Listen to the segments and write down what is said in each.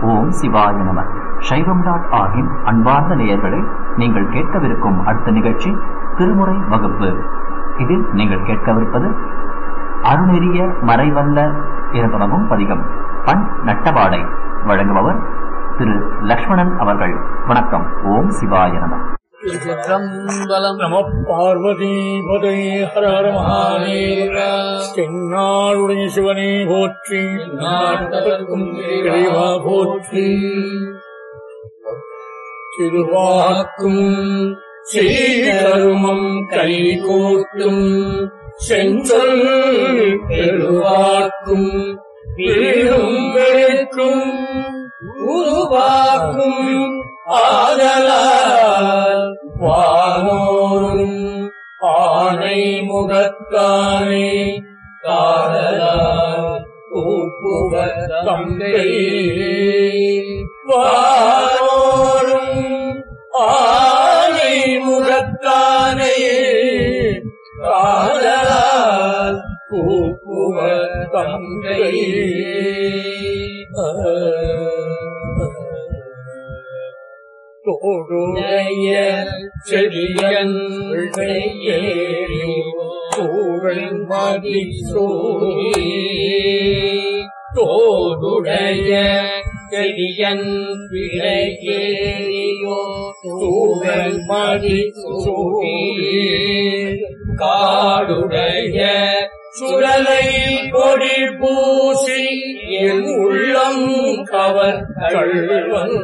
ஓம் சிவாய நம சைவம் டாட் ஆகின் அன்பார்ந்த நேயர்களே நீங்கள் கேட்கவிருக்கும் அடுத்த நிகழ்ச்சி திருமுறை வகுப்பு இதில் நீங்கள் கேட்கவிருப்பது அருணெறிய மறைவல்ல என தொடங்கும் பதிகம் பண் நட்டபாடை வழங்குபவர் திரு லக்ஷ்மணன் அவர்கள் வணக்கம் ஓம் சிவாய நம திருச்சிற்றம்பலம் நம பார்வதி பதை ஹர ஹர மகாதேவ தென்னாளுடைய சிவனே போற்றி நாட்டவர்க்கும் இறைவா போற்றி திருவாக்கும் சீதருமம் கை கோட்டும் செஞ்சொல் பெருவாக்கும் வீடும் வெறுக்கும் உருவாக்கும் ஆதலால் வானோரும் ஆணை முகத்தானே காதலால் கூப்புவர் தந்தை வானோரும் ஆணை முகத்தானே காதலால் கூப்புவர் தந்தை தோடுடைய செடியன் ஏறி சூழல் மதி சோழி தோடுடைய செடியன் விளையேறியோ சூழல் மதி சோழி காடுடைய சுழலை கொடி பூசி என் உள்ளம் கவர் கள்வன்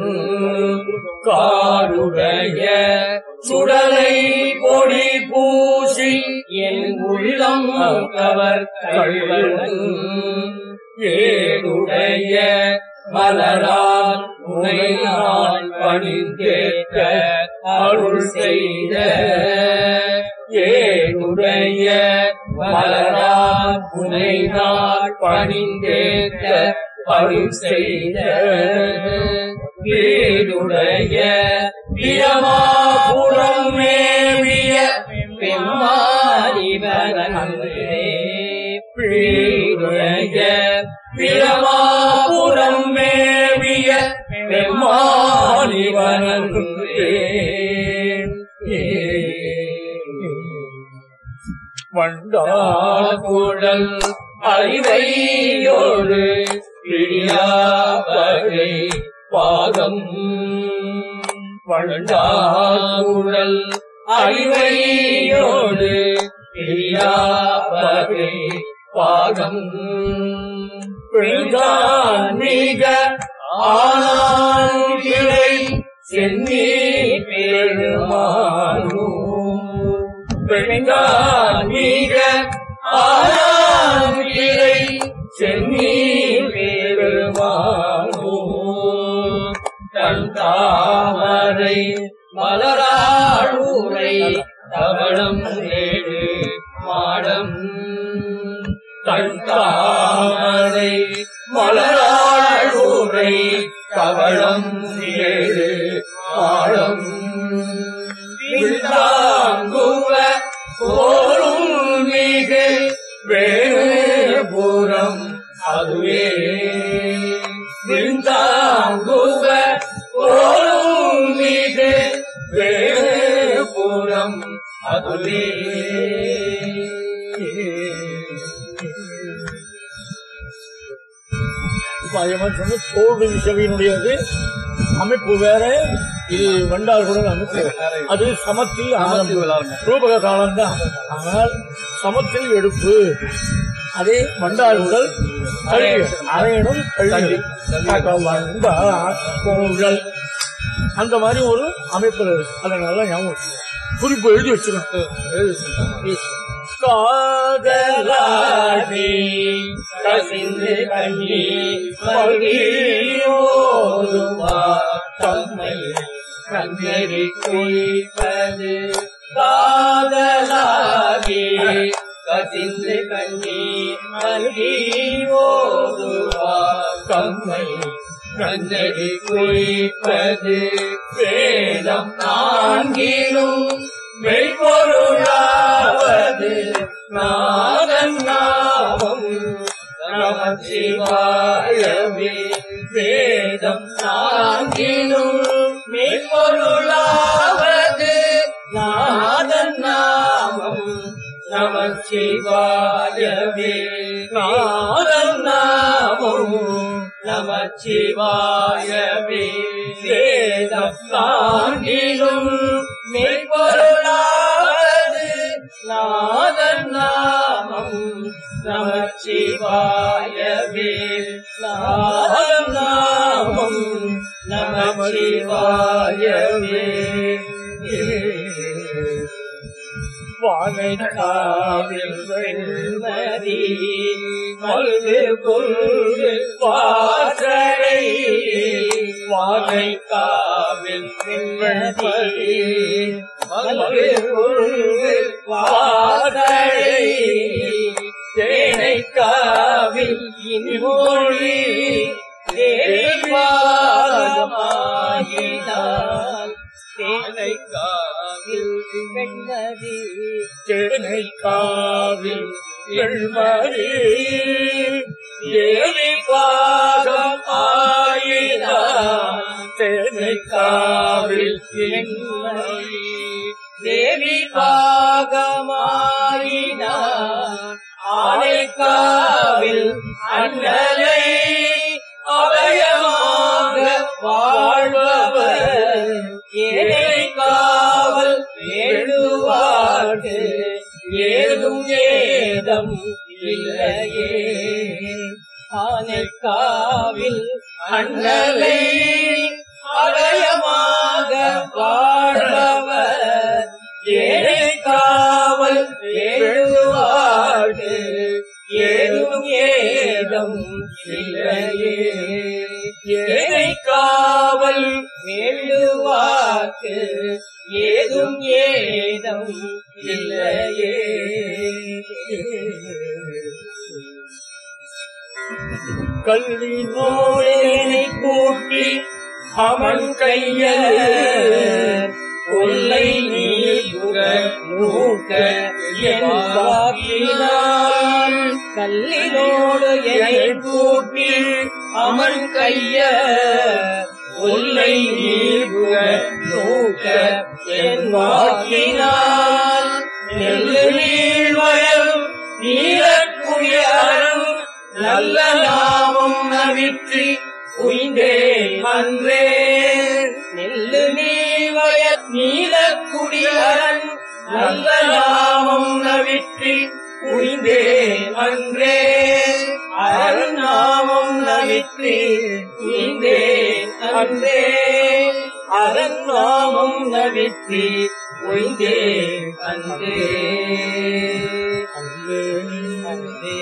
காருடைய சுடலை கொடி பூசி என் உள்ளம் கவர் கள்வன் ஏடுடைய மலரால் உனை நான் பணிந்தேற்க அருள் செய்த ஏடுடைய மலரால் உனை நான் பணிந்தேற்க அருள் செய்த வீடுடைய பிரமாபுரம் மேவிய பெம்மாரிவரே வீடுடைய பிரமாபுரம் மேவிய பெம்மாரிவரே வண்டாகுழல் அறிவையோடு பிடியாவகை பாகம் வண்டாகுழல் அறிவையோடு பிடியாவகை பாகம் பெண்தான் மிக ஆனான் கிளை சென்னி பெருமானும் பெண்தான் மிக ஆனான் கிளை சென்னி பெருமானோ தன் தாமரை மலராளூரை தவளம் ஏழு மாடம் தன் தாமரை மலராளூரை கவளம் ஏழு மாடம் வில்லாங்குவ போரும் மிகு வேபுரம் அதுவே விந்தாங்குவ போரும் மிகு வேபுரம் அதுவே சொன்ன தோடு இசைவினுடையது அமைப்பு வேற இது வண்டார்களுடன் அமைப்பு அது சமத்தில் ஆரம்பம் ரூபக காலம் தான் ஆனால் சமத்தில் எடுப்பு அதே வண்டார்கள் அரையணும் பொங்கல் அந்த மாதிரி ஒரு அமைப்பு இருக்கு அதனால ஞாபகம் வச்சுக்கணும். குறிப்பு எழுதி வச்சுக்கணும் காதலாடி கசிந்து கண்ணி மகிழ்வோதுவா தம்மை கண்ணறி குளிப்பது காதலாகி கசிந்து கண்ணி மகிழ்வோதுவா தம்மை கண்ணறி குளிப்பது வேதம் நான்கிலும் மெய்ப்பொருளாவது நாதன் நாமம் நம சிவாயவே வேதம் நான்கிலும் மெய்ப்பொருளாவது நாதன் நாமம் நம சிவாயவே நாதன் நாமம் நம சிவாயவே வேதம் நான்கிலும் மெய்ப்பொருளாவது நாதன் நாமம் நம சிவாயவே நாதன் நாமம் நம சிவாயவே வாழைக்காவில் வெண்மதி மல்கு புல்கு வாசலை வாழைக்காவில் வெண்மதி மல்கு புல்கு வாசலை தேனைக்காவில் இன்மொழி தேவாரமாயினால் தேனைக்காவில் வெண்மதி தேனைக்காவில் வெண்மதி தேவி பாகம் ஆயினார் தேனைக்காவில் வெண்மதி தேவி பாகமாயினார் ஆனைக்காவில் அண்ணலை அபயமாக வாழ்பவர் ஏழை காவல் வேண்டுவார்க்கு ஏதும் ஏதம் இல்லையே ஆனைக்காவில் அண்ணலை அபயமாக வாழ்பவர் ஏழை காவல் வேண்டுவார்க்கு ஏதும் ஏதம் இல்லையே ஏழை காவல் வேண்டுவார்க்கு ஏதும் ஏதம் இல்லையே கல்வி நோடேனை கூட்டி அவன் கைய கொல்லை நீயுக நூக்க என்பாக்கினான் கல்லினோடு என்னை கூட்டி அவன் கைய கொல்லை நீயுக நூக்க என்பாக்கினான் நெல்லு நீழ்வயல் நீலக்குடியாரம் நல்ல நாமம் நவிற்றி உயிந்தே அன்றே நெல்லு நீவய நீலக்குடியரன் நல்ல நாமம் நவிற்றி உயிந்தே அன்றே அரண் நாமம் நவிற்றி உயிந்தே அன்றே அரண் நாமம் நவிற்றி உயிந்தே அன்றே அன்றே அன்றே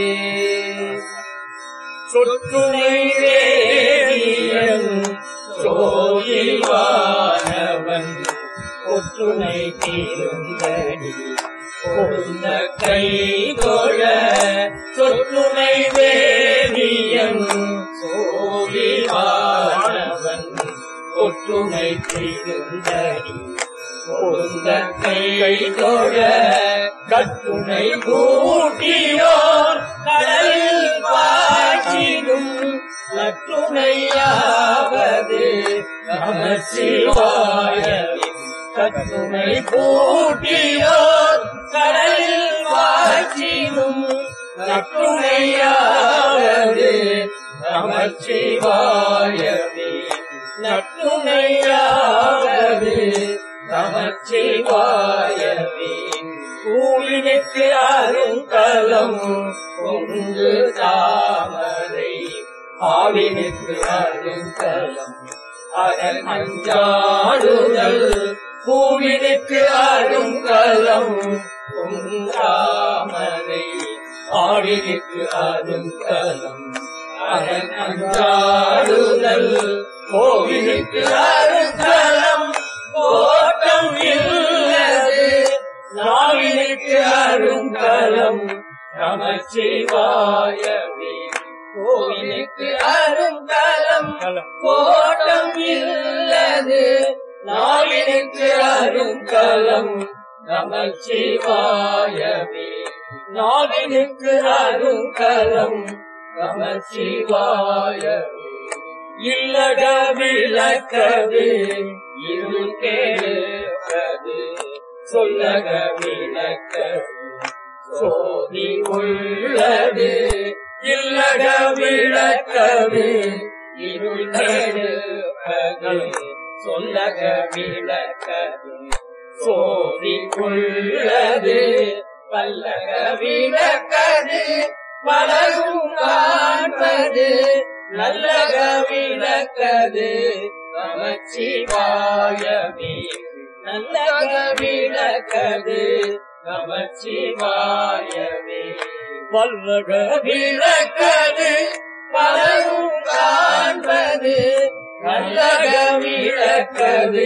சொற்றுனை வேதியன் சோயிவானவன் ஒற்றுனை தீருந்தடி பொருந்த கை தொழ சொற்றுனை வேதியன் சோயிவானவன் ஒற்றுனை தீருந்தடி பொருந்த கை தொழ கட்டுனை கூட்டியோர் கடலில் பாய்ச்சிடும் நற்றுணையாவது நம சிவாய கட்டுனை கூட்டியோர் கடலில் பாய்ச்சிடும் நற்றுணையாவது நம சிவாயவே நற்றுணையாவது நமச்சிவாயவே பூவினுக்கு அருங்கலம் கொண்டு தாமரை ஆவினுக்கு அருங்கலம் அதன் அஞ்சாடுதல் பூவினுக்கு அருங்கலம் தாமரை ஆவினுக்கு அருங்கலம் அதன் அஞ்சாடுதல் கோவிலுக்கு அருங்கலம் கோட்டம் இல்லது நாவினுக்கு அருங்கலம் நமச்சிவாயவே கோவிலுக்கு அருங்கலம் கோட்டம் இல்லது நாவினுக்கு அருங்கலம் நமச்சிவாயவே நாவினுக்கு அருங்கலம் நமச்சிவாயவே இல்லக விளக்கது இருள் கேடுவது சொல்லக விளக்கது சோதி உள்ளது இல்லக விளக்கது இருள் கேடுவது சொல்லக விளக்கது சோதி உள்ளது பல்லக விளக்கது பலரும் காண்பது நல்லக விளக்கது நமச்சிவாயமே நல்லக விளக்கது நமச்சிவாயமே வல்லக விளக்கது பலரும் காண்பது நல்லக விளக்கது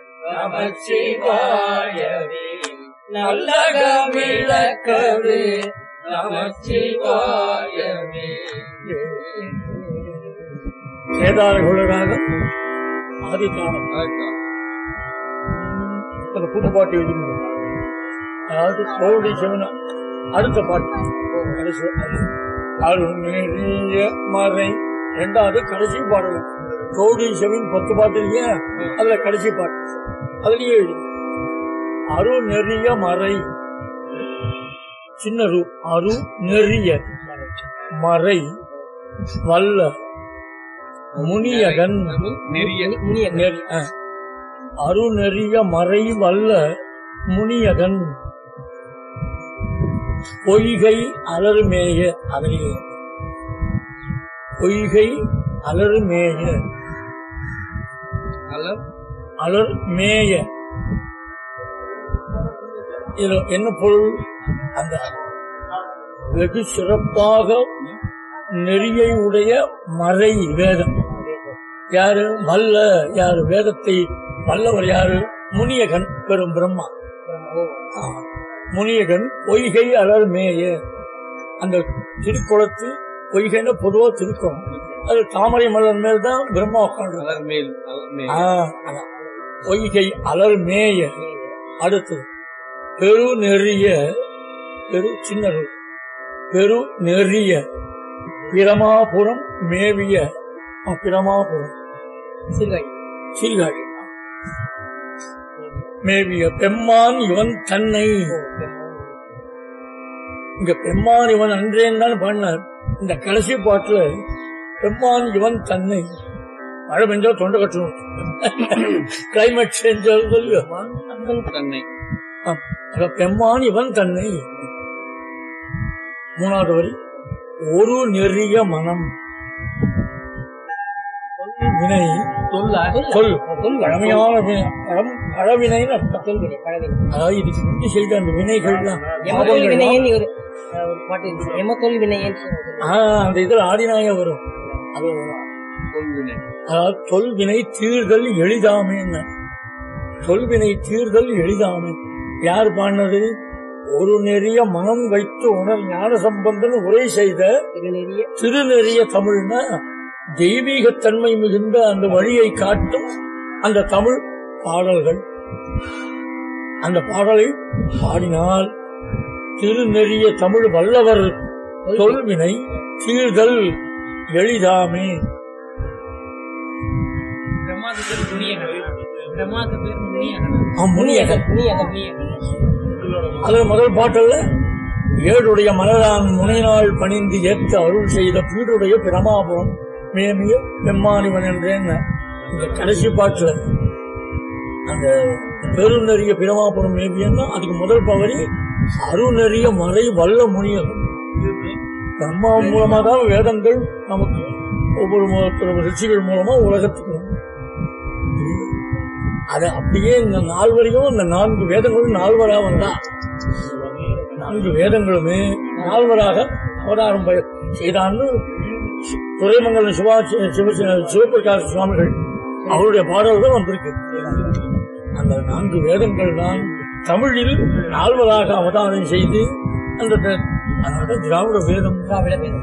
நமச்சிவாயவே நல்லக விளக்கது நமச்சிவாயவே கேதாரகுலராக ஆதிகாலம் அந்த புது பாட்டு எழுதுங்க அதாவது கோடி சிவன அடுத்த பாட்டு கடைசி அருணெறிய மறை ரெண்டாவது கடைசி பாடல் கோடி செவின் பத்து பாட்டு இல்லையா அதுல கடைசி பாட்டு அதுலயே எழுது அரு நெறிய மறை சின்ன ரு அரு நெறிய மறை வல்ல முனியகன் நெறி- ஆ. அருநெறிய மறை வல்ல முனியகன் பொய்கை அலறுமேய அதனையே பொய்கை அலறுமேய அலர் மேய இதுல என்ன பொருள் அந்த வெகு சிறப்பாக நெறியை உடைய மறை வேதம் யாரு வல்ல யாரு வேதத்தை வல்லவர் யாரு முனியகன் பெரும் பிரம்மா ஆ. முனியகன் பொய்கை அலர் மேய அந்த திருக்குளத்து பொய்கைன்னு பொதுவா திருக்குளம் அது தாமரை மலர் மேல் தான் பிரம்மா உட்காந்து பொய்கை அலர் மேய அடுத்தது பெரு நெறிய பெரு சின்ன ரு. பெரு நெறிய பிரமாபுரம் மேவிய ஆ, பிரமாபுரம் சீர்காழி மேவிய பெம்மான் இவன் தன்னை இங்க பெம்மான் இவன் அன்றேன் தான் பண்ணார் இந்த கடைசி பாட்டுல பெம்மான் இவன் தன்னை மழை பெஞ்சா தொண்டை கட்டணும் கிளைமேட் சேஞ்ச் தன்னை பெம்மான் இவன் தன்னை மூணாவது வரி ஒரு நெறிய மனம் வினை சொல் பழமையான வினை பழம் பழவினைன்னு அர்த்தம் அதாவது இதுக்கு முந்தி செய்த அந்த வினைகள்லாம் எமக்கொல் பாவங்கள்லாம், வினையன் ஒரு அஹ், ஒரு பாட்டு இருந்துச்சு எமக்கொல் வினையன் ஆ, அந்த இதுல ஆடினாய வரும் அது கொள்வினை அதாவது தொல்வினை தீர்தல் எளிதாமைன்னு தொல்வினை தீர்தல் எளிதாமை யார் பாடினது ஒரு நெறிய மனம் வைத்து உணர் ஞான சம்பந்தன் உரை செய்த திருநெறிய திருநெறிய தமிழ்னா தெய்வீகத்தன்மை மிகுந்த அந்த வழியை காட்டும் அந்த தமிழ் பாடல்கள் அந்த பாடலை பாடினால் திருநெறிய தமிழ் வல்லவர் தொல்வினை தீர்தல் எளிதாமே பிரம்மாவுக்கு பேர் முனியகன் பிரம்மாவுக்கு பேர் முனியகன் அம்முனியகன் முனியகன் முனியகன் அதுல முதல் பாட்டல்ல ஏழுடைய மலரான் முனைநாள் பணிந்து ஏற்ற அருள் செய்த பீடுடைய பிரமாபுரம் மேமிய பெம்மானிவன் என்றேன் இந்த கடைசி பாட்டுல அந்த பெருநெறிய பிரமாபுரம் மேபியன்னா அதுக்கு முதல் பவரி அருநெறிய மறை வல்ல முனியவன் பிரம்மா மூலமா தான் வேதங்கள் நமக்கு ஒவ்வொரு மு- ரிஷிகள் மூலமா உலகத்துக்கு வரும். அது அப்படியே இந்த நால்வரையும் இந்த நான்கு வேதங்களும் நால்வரா வந்தா நான்கு வேதங்களுமே நால்வராக அவதாரம் பய- செய்தான்னு துறைமங்கலம் சிவா சிவ சிவபிரகாஷ் சுவாமிகள் அவருடைய பாடல்கள் வந்திருக்கு அந்த நான்கு வேதங்கள் தான் தமிழில் நால்வராக அவதாரம் செய்து அந்த த- அதனால திராவிட வேதம் திராவிட வேதம்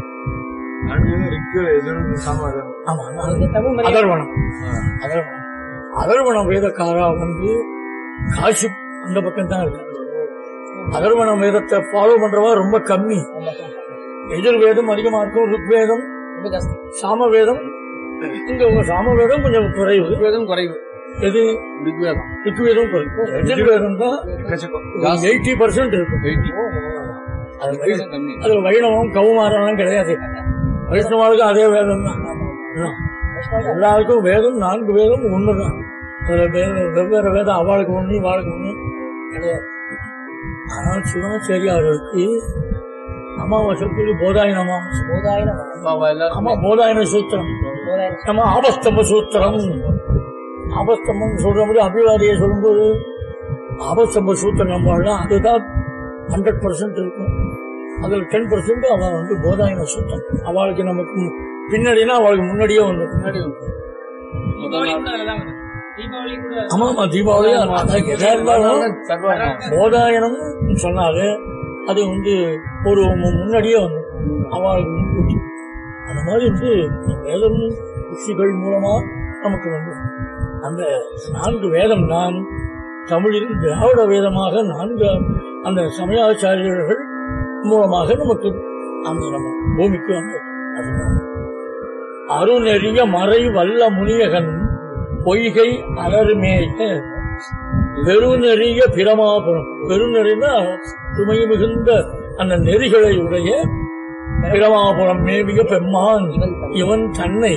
ஆமா இந்த தமிழ் மொழி அதர்வனம் அதர்வனம் அதர்வனம் வேதக்காரா வந்து காசி அந்த பக்கம் தான் இருக்கு அதர்வன வேதத்தை ஃபாலோ பண்றவா ரொம்ப கம்மி எதிர் வேதம் அதிகமா இருக்கும் ருக் வேதம் ரொம்ப ஜாஸ்தி சாம வேதம் இங்க உங்க சாமவேதம் கொஞ்சம் குறைவு ரிக்வேதம் குறைவு எது ரிக்வேதம் ரிக்வேதம் குறைவு யஜுர்வேதம் தான் எயிட்டி பர்சன்ட் இருக்கும் எயிட்டி அது வை- கம்மி அது வைணவம் கௌமாரம் கிடையாது வைஷ்ணவாளுக்கு அதே வேதம் தான் எல்லாருக்கும் வேதம் நான்கு வேதம் ஒண்ணுதான் அதுல வே- வெவ்வேறு வேதம் அவளுக்கு ஒண்ணு இவாளுக்கு ஒண்ணு கிடையாது ஆனால் சிவாச்சாரியாருக்கு அமாவாசைக்கு போதாயன அமாவாசை பாபா எல்லாரும் ஆமா போதாயன சூத்திரம் நம்ம ஆபஸ்தம்ப சூத்திரம் ஆபஸ்தம்பம் சொல்லும்போது அபிவாதியை சொல்லும்போது ஆபஸ்தம்ப சூத்திரம் நம்மளாம் அதுதான் ஹண்ட்ரட் பர்சன்ட் இருக்கும் அதுல டென் பர்சன்ட் அவன் வந்து போதாயன சூத்திரம் அவளுக்கு நமக்கு பின்னாடினா அவளுக்கு முன்னாடியே வந்து முன்னாடி வந்து. முதல் தீபாவளி நாள் கூட அதெல்லாம் வருது. தீபாவளி கூட ஆமா ஆமா தீபாவளி அதான் எதா இருந்தாலும் சர்வாகம். போதாயனம் சொன்னாலே அது வந்து ஒரு மு- முன்னாடியே வந்து அவளுக்கு முன்கூட்டி அந்த மாதிரி வந்து வேதம் ரிஷிகள் மூலமா நமக்கு வந்து அந்த நான்கு வேதம் தான் தமிழில் திராவிட வேதமாக நான்கு அந்த சமயாச்சாரியர்கள் மூலமாக நமக்கு அந்த நம்ம பூமிக்கு வந்து அதுதான் அருணெறிய மறை வல்ல முனியகன் பொய்கை அலர்மேய பெருநெறிய பிரமாபுரம் பெருநெறினா சுமை மிகுந்த அந்த நெறிகளை உடைய பிரமாபுரம் மேவிய பெம்மான் இவன் தன்னை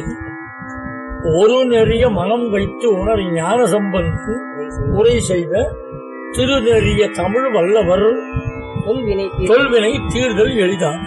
ஒரு நெறிய மனம் வைத்து உணர் ஞான சம்பந்தன் உரை செய்த திருநெறிய தமிழ் வல்லவர் தொல்வினை தீர்தல் எளிதான்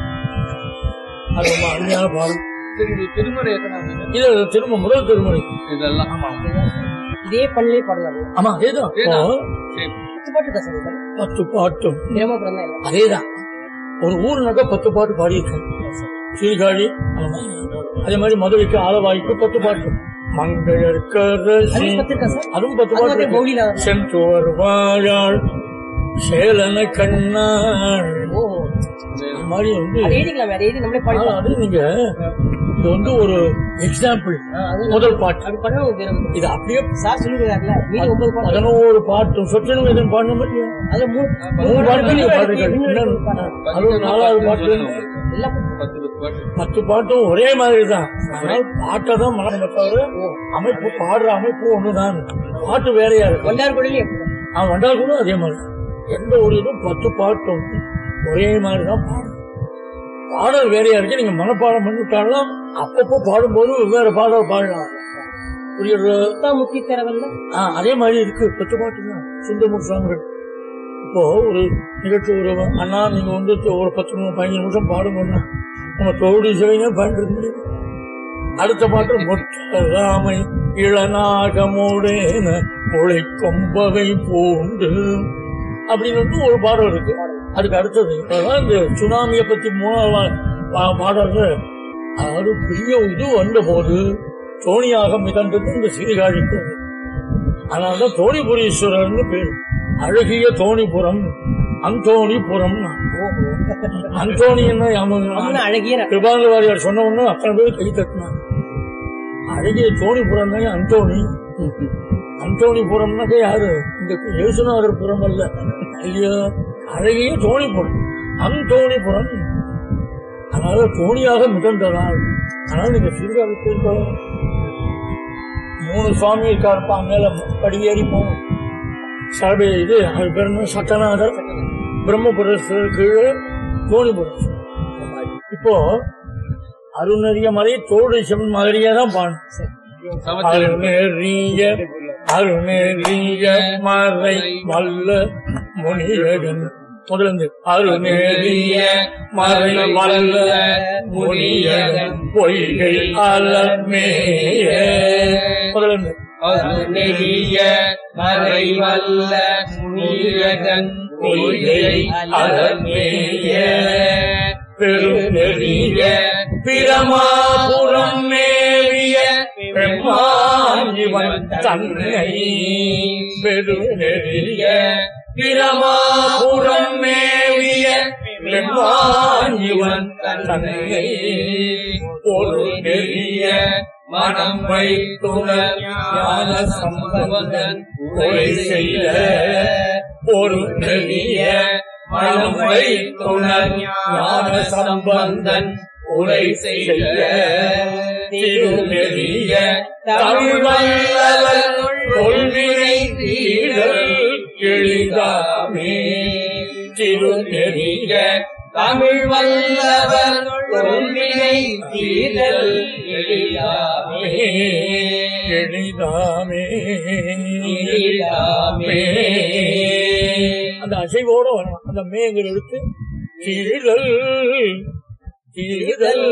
அது ரொம்ப அருமையான பாடல் சரி இது திருமுறை எத்தனை இது திரும்ப முதல் திருமுறை இதெல்லாம் இதே பண்ணிலே பாடலாம் ஆமா அதேதான் இப்போ சரி. பத்து பாட்டு இருக்கா சார் இதுல? பத்து பாட்டும் பிரம்மபுரம் தான் எல்லாம். அதேதான் ஒரு ஊர்னாக்கா பத்து பாட்டு பாடியிருக்கேன் சீர்காழி அந்த மாதிரி. அதே மாதிரி மதுரைக்கு ஆலவாய்க்கு பத்து பாட்டு மங்கையர்கரசி அதுவும் பத்து இருக்கா சார்? அதுவும் பத்து அது பாட்டு வந்து இருக்கு. பௌலில வரலாம். செந்தூர் வாழாள் சேலன கண்ணாள் ஓ அந்த மாதிரி வந்து அது எழுதிக்கலாம் அதை எழுதி நம்மளே ஆனா, பாடிக்கலாம் அது நீங்க இது வந்து ஒரு எக்ஸாம்பிள் ஆ, அது முதல் பாட்டு அது பண்ண ஒரு தினம் இது அப்படியே சார் சொல்லிருக்காருல்ல மீதி ஒன்பது பாட்டு பதினோரு பாட்டு சொச்சனும் இதன் பாடணும் இல்லையா அதுல மூணு மூணு பாட்டு நீங்க மூணு பாடுறீங்க. மூணு இன்னும் பாட்டு. அது ஒரு நாலாவது பாட்டு எல்லா பாட்டும். பத்து பத்து பாட்டு பத்து பாட்டும் ஒரே மாதிரி தான் ஆனால் பாட்டை தான் மனம் தவிர அமைப்பு பாடுற அமைப்பு ஒண்ணுதான் பாட்டு வேறையா இருக்கும் வண்டார் குடிலே எப்படி அவன் வந்தால் கூட அதே மாதிரி எந்த ஒரு இதுவும் பத்து பாட்டும் ஒரே மாதிரி தான் பாடும் பாடல் வேறையா இருக்கு நீங்க மனப்பாடம் பண்ணிவிட்டாலும் அப்பப்போ பாடும்போது வெவ்வேறு பாடல் பாடலாம் புரியுது முத்தி தரவல்ல ஆ, அதே மாதிரி இருக்கு பத்து பாட்டு தான் சுந்தரமூர் சுவாமிகள் இப்போ ஒரு நிகழ்ச்சி ஒரு அண்ணா நீங்க வந்து ஒரு பத்து நிமிஷம் பதினஞ்சு நிமிஷம் பாடுங்கன்னா நம்ம தோடி சிவைங்க பாடிருக்க முடியும் அடுத்த பாட்டு மொட்டாமை இளநாகமோடேன முளை கொம்பவை பூண்டு அப்படின்னு வந்து ஒரு பாடல் இருக்கு அதுக்கு அடுத்தது இப்பதான் இந்த சுனாமியை பத்தி மூணாவது பா- பாடல்ல அதாவது பெரிய இது வந்த போது தோணியாக மிதந்தது இந்த சீர்காழிக்கு அதனாலதான் தோணிபுரீஸ்வரர்னு பேர் அழகிய தோணிபுரம் அந்தோணிபுரம் அந்தோணி என்ன அவனு அழகிய ந- கிருபானந்த வாரியார் சொன்ன உடனே அத்தனை பேர் கை தட்டினாங்க அழகிய தோணிபுரம் தான் அந்தோணி அந்தோணிபுரம்னாக்க யாரு இந்த இயேசுநாதர் புறம் அல்ல ஐயோ அழகிய தோணிபுரம் அந்தோணிபுரம் அதனால தோணியாக மிதந்ததால் அதனால நீங்க சீர்காழி மூணு சுவாமி இருக்காருப்பா மேல படியேறி போகணும் சபை இது அது பேர் என்ன சட்டநாதர் பிரம்மபுரேஸ்வரர் கீழே தோணிபுரம் இப்போ அருணறிய மலை தோடு செம் மாதிரியே தான் பாடணும் அருணறிய அருணறிய மறை வல்ல முனியகன் முதல்ல இருந்து அருணறிய மறை வல்ல முனியகன் பொய்கை அலமேய முதல்ல இருந்து நெறிய மறை வல்ல முனியகன் பொய்கை அலமேய பெருநெறிய பிரமாபுரம் மேவிய பெம்மாஞ்சிவன் தன்னை பெருநெறிய பிரமாபுரம் மேவிய பெம்மாஞ்சிவன் தன்னை ஒரு நெறிய மனம் வைத்துணர் ஞான சம்பந்தன் உரை செய்த ஒரு நெறிய மனம் வைத்துணர் ஞான சம்பந்தன் உரை செய்த திருநெறிய தமிழ் வல்லவர் கொள்வினை தீரல் எளிதாமே திருநெறிய தமிழ் வல்லவர் கொள்வினை தீரல் எளிதாமே எளிதாமே எளிதாமே அந்த அசைவோட வரணும் அந்த மேங்கிற எடுத்து கீழல் கீழல்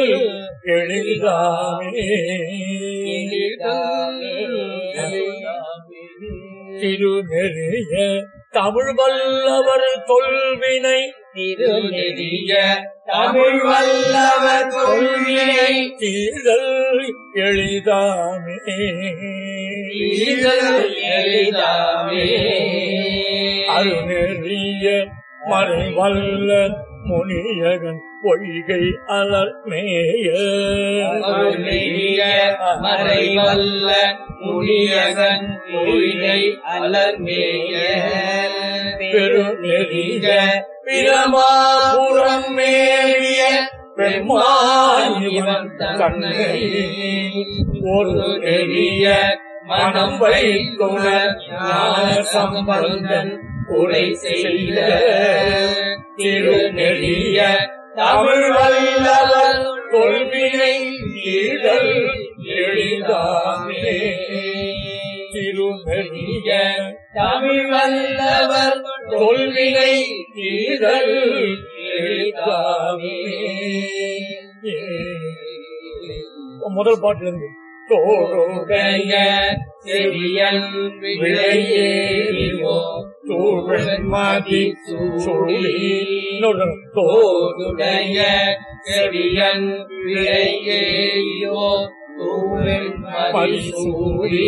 எளிதாமே திருநெறிய தமிழ் வல்லவர் தொல்வினை திருநெறிய தமிழ் வல்லவர் கொள்வினை கீழல் எளிதாமே தீரல் எளிதாமே அருநெறிய மறைவல்ல முனியகன் பொய்கை அலர்மேய அருளிய மறைவல்ல முனியகன் பொய்கை அலர்மேய பெருநெறிய பிரமாபுரம் மேவிய பெருமான் தன்னை ஒரு நெறிய மனம் வைத்துண ஞான சம்பந்தன் உரை செய்த திருநெறிய தமிழ் வல்லவர் கொள்வினை தீரல் எளிதாமே திருநெறிய தமிழ் வல்லவர் கொள்வினை தீரல் எளிதாமே முதல் பாட்டுல இருந்து தோழோ உடைய செவியன் விளையேறிவோ தூழன் மதி சூழி இன்னொரு தடவை. தோதுடைய செவியன் விளையேறிவோ தூழன் மதி சூழி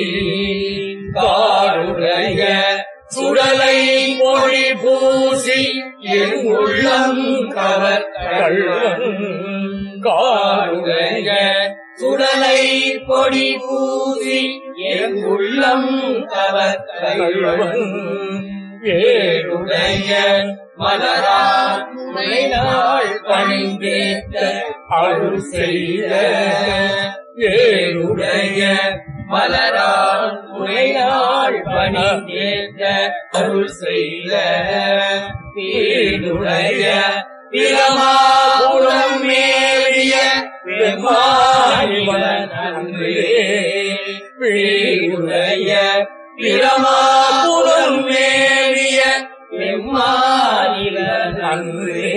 காருடைய சுடலை மொழி பூசி என் உள்ளம் கவர் கள்வன் காருடைய சுடலை பொடி பூசி என் உள்ளம் கவர் கள்வன் ஏழுடைய மலரான் நாள் பணிந்தேத்த அருள் செய்த ஏழுடைய மலரான் நாள் பணிந்தேத்த அருள் செய்த வீடுடைய பிரமாபுரம் மேவிய பெருமானிவன் அன்றே வீடுடைய பிரமாபுரம் மேவிய பெருமானிவன் அன்றே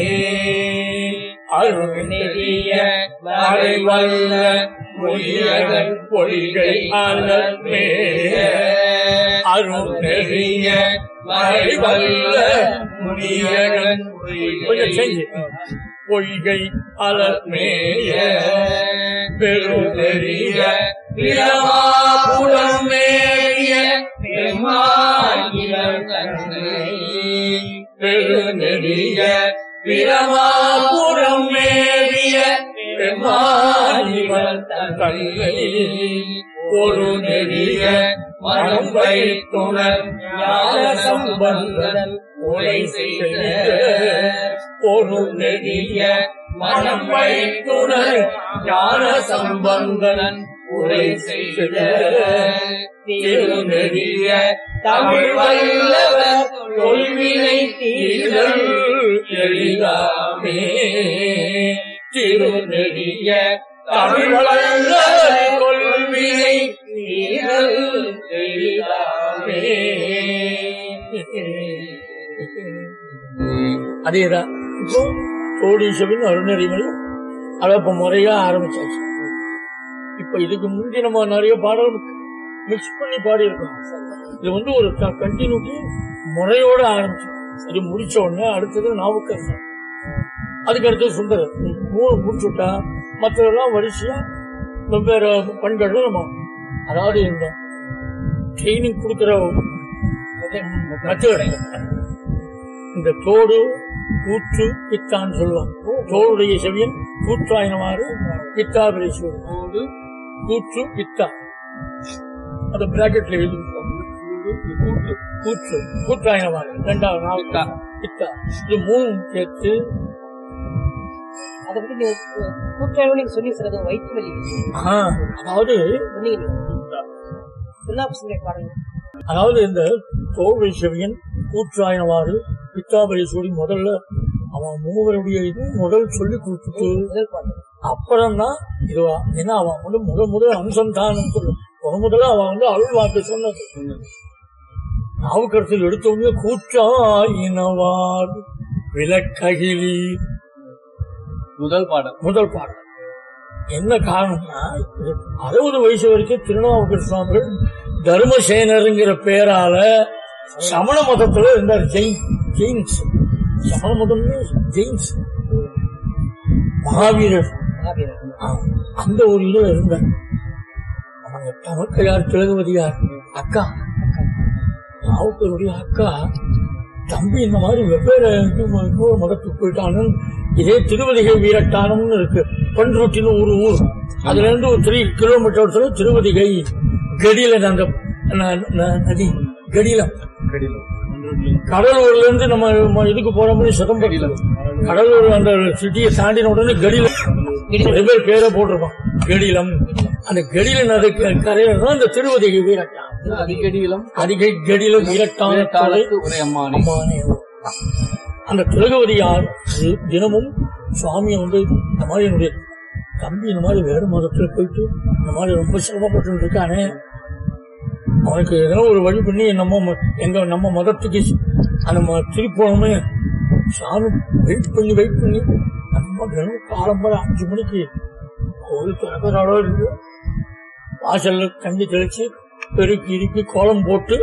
அருள் நெறிய மறைவல்ல மொழியகன் பொய்கை அலர்மேய அருள் நெறிய மறைவல்ல முனியகன் கொஞ்சம் செஞ்சு பொய்கை அலர்மேய பெருநெறிய பிரமாபுரம் மேவிய பெருமாயிரன் தன்னை பெருநெறிய பிரமாபுரம் மேவிய பெருமாயிரன் தன்னை ஒரு நெறிய மனம் வைத்துணர் ஞான சம்பந்தன் உரை செய்த ஒரு நெறிய மனம் வைத்துணர் ஞான சம்பந்தன் உரை செய்த திருநெறிய தமிழ் வல்லவர் கொள்வினை தீரல் எளிதாமே திருநெறிய தமிழ் வல்லவர் கொள்வினை தீரல் எளிதாமே அதேதான் இப்போ கோடீஸ்வரன் அருணறிமொழி அதை இப்ப முறையா ஆரம்பிச்சாச்சு இப்ப இதுக்கு முந்தி நம்ம நிறைய பாடல் மிக்ஸ் பண்ணி பாடி இருக்கோம் இது வந்து ஒரு கண்டினியூட்டி முறையோட ஆரம்பிச்சோம் இது முடிச்ச உடனே அடுத்தது நாவுக்கரசர் அதுக்கு அடுத்தது சுந்தரர் மூணு முடிச்சுட்டா மற்றதெல்லாம் வரிசையா வெவ்வேறு பண்கள்ல நம்ம அதாவது இந்த ட்ரைனிங் கொடுக்கிற மெத்தட் இந்த தோடு கூற்று பித்தான்னு சொல்லுவாங்க தோளுடைய செவியன் கூற்றாயினமாறு பித்தா பிரேசுவர் தோடு கூற்று பித்தா அந்த பிராக்கெட்ல எழுதி கூற்று கூற்று கூற்றாயினமாறு ரெண்டாவது நாள் பித்தா இது மூணு சேர்த்து அதை பத்தி நீங்க கூட்டாளி நீங்க சொல்லி சொல்றது வயிற்று வலி ஆ, அதாவது சொன்னீங்க திருநாபசுடைய பாருங்க அதாவது இந்த கோவை செவியன் கூற்றாயினவாறு பித்தாபலி சொல்லி முதல்ல அவன் மூவருடைய இது முதல் சொல்லி கொடுத்துட்டு முதல் பாட்டு அப்புறம் தான் இதுவா ஏன்னா அவன் வந்து முதல் முதல் அனுசந்தானம் சொல்லு முதல் முதல்ல அவன் வந்து அருள் வாக்கு சொன்னது நாவுக்கரத்தில் எடுத்த உடனே கூற்றாயினவார் விளக்ககிலி முதல் பாடல் முதல் பாடல் என்ன காரணம்னா இது அறுபது வயசு வரைக்கும் திருநாவுக்கர் சுவாமிகள் தர்மசேனருங்கிற பேரால சமண மதத்துல இருந்தார் ஜெயின் ஜெயின்ஸ் சமண மதம் ஜெயின்ஸ் மகாவீரர் மகாவீரர் ஆ, அந்த ஒரு இதுல இருந்தார் அவங்க தமக்கையார் திலகவதியார் அக்கா நாவுக்கருடைய அக்கா தம்பி இந்த மாதிரி வெவ்வேறு இது ம- இன்னொரு மதத்துக்கு போயிட்டானு இதே திருவதிகை வீரட்டானம்னு இருக்கு பண்ருட்டின்னு ஒரு ஊர் அதுல இருந்து ஒரு த்ரீ கிலோமீட்டர் திருவதிகை கடியில அந்த ந- ந- நதி கடிலம் கடலூர்ல இருந்து நம்ம ம- இதுக்கு போறோம்னு சிதம்பரம் கடலூர் அந்த சிட்டியை தாண்டின உடனே கடிலம் நிறைய பேர் பேரை போட்டிருப்பான் கடிலம் அந்த கடில நதி க- கரையில தான் இந்த திருவதிகை வீரட்டான் அடிக்கடியிலும் அதிகை கடில வீரட்டான காலத்து ஒரே அம்மானே அம்மானே. அந்த திலகவதியார் தி- தினமும் சுவாமியை வந்து இந்த மாதிரி என்னுடைய தம்பி இந்த மாதிரி வேறு மதத்துல போயிட்டு இந்த மாதிரி ரொம்ப சிரமப்பட்டு இருக்கானே அவனுக்கு ஏதோ ஒரு வழி பண்ணி நம்ம ம- எங்க நம்ம மதத்துக்கு அந்த ம- திருப்போணுமே சாமி வெயிட் பண்ணி வெயிட் பண்ணி நம்ம தினம் காலம்பர அஞ்சு மணிக்கு கோவில் திறக்கிறாளோ இருக்கு வாசல்ல தண்ணி தெளிச்சு பெருக்கி இறுக்கி கோலம் போட்டு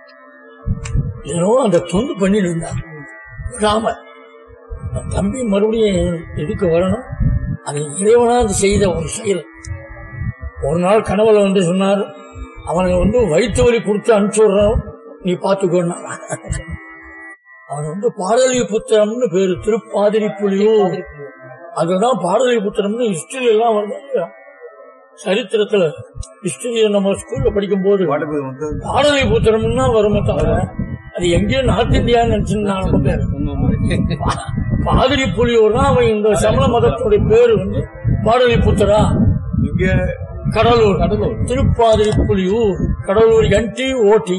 ஏதோ அந்த தொண்டு பண்ணிட்டு இருந்தார் விடாம என் தம்பி மறுபடியும் எதுக்கு வரணும் அது இறைவனா அது செய்த ஒரு செயல் ஒரு நாள் கனவுல வந்து சொன்னார் அவனுக்கு வந்து வயிற்று வலி கொடுத்து அனுப்பிச்சு விடுறோம் நீ பார்த்துக்கோன்னா அவன் வந்து பாடலி புத்திரம்னு பேரு திருப்பாதிரி புலியூர் அதுதான் பாடலி புத்திரம்னு ஹிஸ்டரி எல்லாம் வருது சரித்திரத்துல ஹிஸ்டரிய நம்ம ஸ்கூல்ல படிக்கும் போது பாடலி புத்திரம்னா வருமே தவிர அது எங்கேயோ நார்த் இந்தியான்னு நினைச்சிருந்தாங்க நம்ம பேர் பாதிரி புலியூர் தான் அவன் இந்த சமண மதத்துடைய பேரு வந்து பாடலி புத்திரா கடலூர் கடலூர் திருப்பாதிரி புலியூர் கடலூர் என்டி ஓடி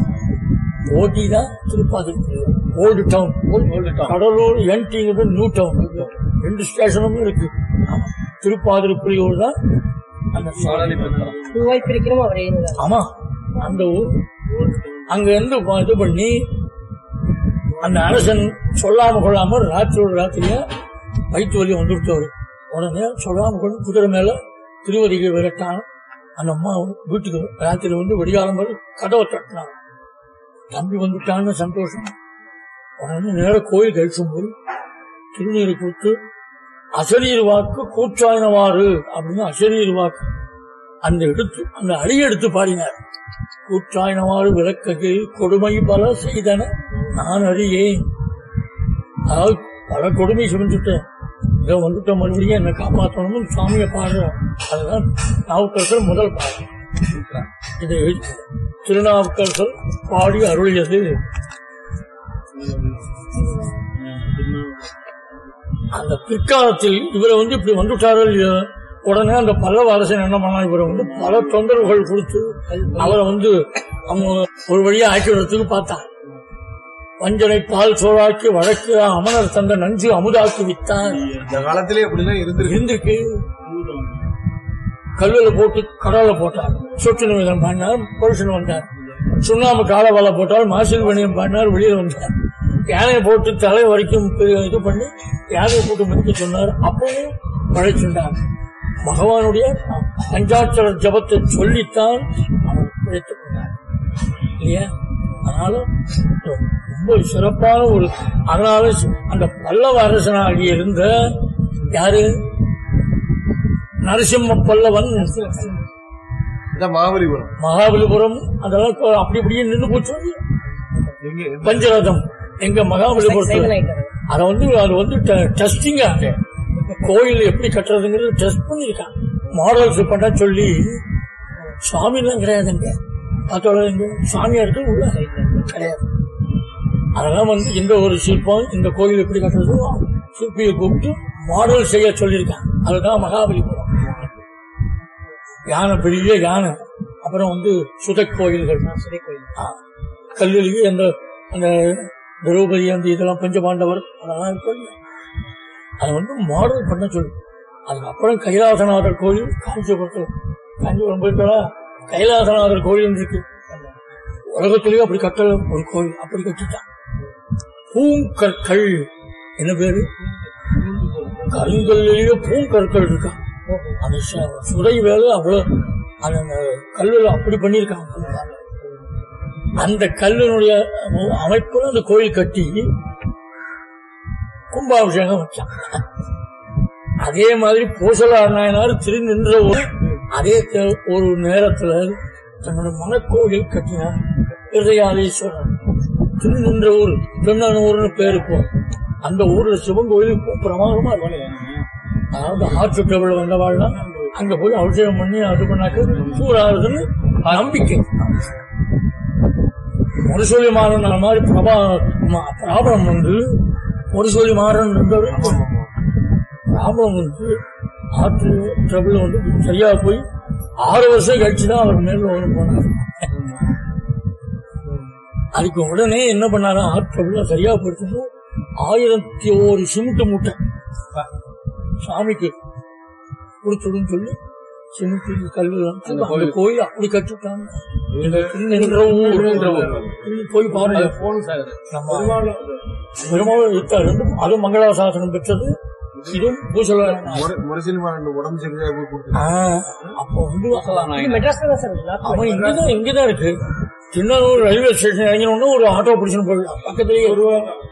ஓடி தான் Tirupadiripuliyur old town old town Cuddalore என்டிங்கிறது நியூ டவுன் ரெண்டு ஸ்டேஷனும் இருக்கு ஆமா. திருப்பாதிரி புலியூர் தான் அந்த ரூபாய் பிரிக்கிறோம் அவரே இருந்தார் ஆமா அந்த ஊர் அங்க இருந்து ப- இது பண்ணி அந்த அரசன் சொல்லாம கொள்ளாம ராத்திரியோட ராத்திரியா வயிற்று வலி வந்துருத்தவர் உடனே சொல்லாம கொண்டு குதிரை மேல திருவதிகை விரட்டான் அந்த அம்மா வீட்டுக்கு ராத்திரி வந்து வெடிகாலம் வரை கதவை தட்டினான் தம்பி வந்துட்டான்னு சந்தோஷம் உடனே நேர கோயில் கழிச்சும் போய் திருநீரை கொடுத்து அசரீர் வாக்கு கூற்றாயினவாறு அப்படின்னு அசரீர் வாக்கு அந்த எடுத்து அந்த அடி எடுத்து பாடினார் கூற்றாயினவாறு விளக்ககு கொடுமை பல செய்தன நான் அறியேன் அதாவது பல கொடுமை சுமந்துட்டேன் இதோ வந்துட்ட மறுபடியும் என்னை காப்பாற்றணும்னு சுவாமியை பாடுறோம் அதுதான் நாவுக்கரசர் முதல் பாடல் இது திருநாவுக்கரசர் பாடி அருளியது அந்த பிற்காலத்தில் இவரை வந்து இப்படி வந்துட்டாரோ இல்லையோ உடனே அந்த பல்லவ அரசன் என்ன பண்ணா இவரை வந்து பல தொந்தரவுகள் கொடுத்து அவரை வந்து அவங்க ஒரு வழியா ஆக்கி விடுறதுக்கு பார்த்தான் வஞ்சனை பால் சோறாக்கி வழக்கு அமனர் தந்த நஞ்சு அமுதாக்கி வித்தான் இந்த காலத்திலே அப்படிதான் இருந்திருக்கு இருந்திருக்கு கல்லுல போட்டு கடவுள போட்டார் சொட்டு நிமிடம் பண்ணார் புருஷன் வந்தார் சுண்ணாம்பு கால வலை போட்டால் மாசில் வணிகம் பண்ணார் வெளியில வந்தார் யானையை போட்டு தலை வரைக்கும் பெரிய இது பண்ணி யானையை போட்டு முடிக்க சொன்னார் அப்பவும் பழைச்சுண்டார் பகவானுடைய பஞ்சாட்சர ஜபத்தை சொல்லித்தான் அவன் பிழைத்துக் கொண்டார் இல்லையா அதனால ரொம்ப சிறப்பான ஒரு அதனால அந்த பல்லவ அரசனாகி இருந்த யாரு நரசிம்ம பல்லவன் இந்த மகாபலிபுரம் மகாபலிபுரம் அதெல்லாம் கொ- அப்படி அப்படியே நின்று போச்சு எங்க பஞ்சரதம் எங்க மகாபலிபுரத்துல சைவநாயக்கர் அத வந்து அது வந்து டெஸ்டிங்கா கோயில் எப்படி கட்டுறதுங்கிறது டெஸ்ட் பண்ணிருக்கான் மாடல்ஸ் பண்ண சொல்லி சுவாமிலாம் கிடையாதுங்க பார்த்தோட இங்க சாமியா இருக்கு உள்ள கிடையாது அதெல்லாம் வந்து இந்த ஒரு சிற்பம் இந்த கோயில் எப்படி கட்டுறது சிற்பியை கூப்பிட்டு மாடல் செய்ய சொல்லியிருக்காங்க அதுதான் மகாபலிபுரம் யானை பெரிய யானை அப்புறம் வந்து சுதை கோயில்கள் ஆ, கல்லிலேயே அந்த அந்த திரௌபதி அந்த இதெல்லாம் பஞ்சபாண்டவர் அதெல்லாம் இருக்கும் இல்லையா? அதை வந்து மாடல் பண்ண சொல்லு அதுக்கப்புறம் கைலாசநாதர் கோயில் காஞ்சிபுரத்தில் காஞ்சிபுரம் போயிருக்கா கைலாசநாதர் கோயில் இருக்கு உலகத்திலேயே அப்படி கட்ட ஒரு கோயில் அப்படி கட்டிட்டான் பூங்கற்கள் என்ன பேரு கருங்கல்லிலேயே பூங்கற்கள் இருக்கா அந்த சு- சுதை வேலை அவ்வளவு அந்த அந்த கல்லுல அப்படி பண்ணியிருக்காங்க அந்த கல்லினுடைய அமைப்புல அந்த கோயில் கட்டி கும்பாபிஷேகம் வச்சான் அதே மாதிரி பூசலார் நாயனார் திருநின்ற ஒரு அதே தே- ஒரு நேரத்துல தன்னோட மனக்கோயில் கட்டினார் இருதயாதீஸ்வரர் திருநின்ற ஊர் திருநூர்னு பேரு இப்போ அந்த ஊர்ல சிவன் கோயில் இப்போ பிரமாதமா இருக்கும் அதாவது ஆற்று டபுள் வந்தவாள்னா அங்க போய் அபிஷேகம் பண்ணி அது பண்ணாக்க சூறாதுன்னு நம்பிக்கை முரசொலி மாறன் அந்த மாதிரி பிரபா ம- பிராபலம் வந்து முரசொலி மாறன் இருந்தவர் பிராபலம் வந்து ஆற்று ட்ரபிள் வந்து சரியா போய் ஆறு வருஷம் கழிச்சு தான் அவர் மேல வந்து போனார் அதுக்கு உடனே என்ன பண்ணாரா ஆற்று ட்ரபிள் சரியா போயிட்டு ஆயிரத்தி ஒரு சிமெண்ட் மூட்டை சாமிக்கு கொடுத்துடுன்னு சொல்லி சிமெண்ட் கல்லு அந்த கோயில் அப்படி கட்டிட்டாங்க இந்த திருநின்ற ஊர் நீங்க போய் பாருங்க போகணும் சார் நம்ம பெருமாள் யுத்தம் இருந்து அது மங்களாசாசனம் பெற்றது இதுவும் பூசல முரசினிமாரன் உடம்பு சரியா போய் கொடுத்து அப்போ வந்து இது மெட்ராஸ்ல தான் சார் இருக்கு. அவன் இங்கதான் இங்கதான் இருக்கு திருநெல்வேலி ரயில்வே ஸ்டேஷன் இறங்கினோடனே ஒரு ஆட்டோ பிடிச்சுன்னு போயிடலாம் பக்கத்துலயே